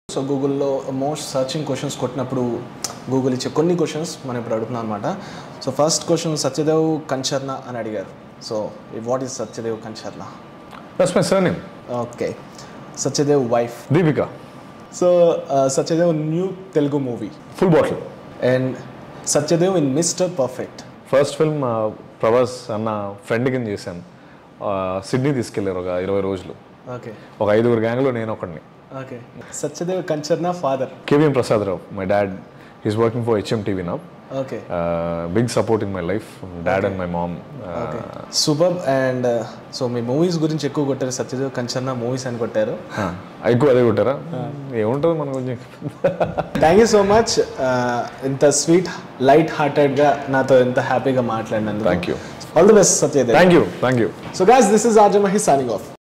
So గూగుల్లో most searching questions కొట్టినప్పుడు Google ఇచ్చే కొన్ని క్వశ్చన్స్ మనం ఇప్పుడు అడుగుతున్నాం అనమాట so first question Satyadev Kancharana అని అడిగారు so what is Satyadev Kancharana that's my surname okay Satyadev wife Deepika so Satyadev new Telugu movie full bottle and Satyadev in mister perfect first film Prabhas అన్న ఫ్రెండ్ కింద చేశాను సిడ్నీ తీసుకెళ్లారు ఒక ఇరవై రోజులు ఓకే ఒక ఐదుగురు గ్యాంగ్లో నేను ఒకడిని okay Satyadev Kancharna father KVM Prasad Rao my dad is working for HM TV నా okay big support in my life dad and my mom okay super and so మీ మూవీస్ గురించి ఎక్కువ కొట్టారు సత్యదేవ్ కంచర్న మూవీస్ అని కొట్టారు ఎక్కువ అదే కొట్టారా ఏముంటుంది మన కొంచెం థ్యాంక్ యూ సో మచ్ ఇంత స్వీట్ లైట్ హార్టెడ్గా నాతో ఎంత హ్యాపీగా మాట్లాడినందుకు Thank you. All the best Satyadev thank you thank you so gas this is ఆర్జమహి signing off